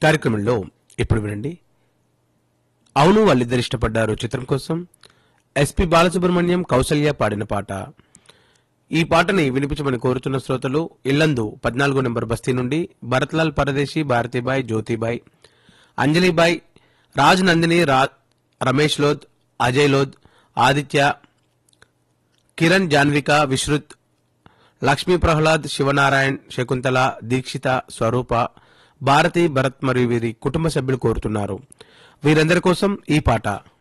కార్యక్రమంలో ఇప్పుడు వినండి అవును వాళ్ళిద్దరు ఇష్టపడ్డారు చిత్రం కోసం ఎస్పి బాలసుబ్రహ్మణ్యం కౌసల్య పాడిన పాట ఈ పాటని వినిపించమని కోరుతున్న శ్రోతలు ఇల్లందు పద్నాలుగో నెంబర్ బస్తీ నుండి భరత్లాల్ పరదేశి భారతీబాయ్ జ్యోతిబాయ్ అంజలిబాయ్ రాజ్ నందిని రా రమేష్ లోద్ అజయ్ లోద్ ఆదిత్య కిరణ్ జాన్విక విశ్రుత్ లక్ష్మీ ప్రహ్లాద్ శివనారాయణ్ శకుంతల దీక్షిత స్వరూప భారతి భరత్ మరియు వీరి కుటుంబ సభ్యులు కోరుతున్నారు వీరందరి కోసం ఈ పాట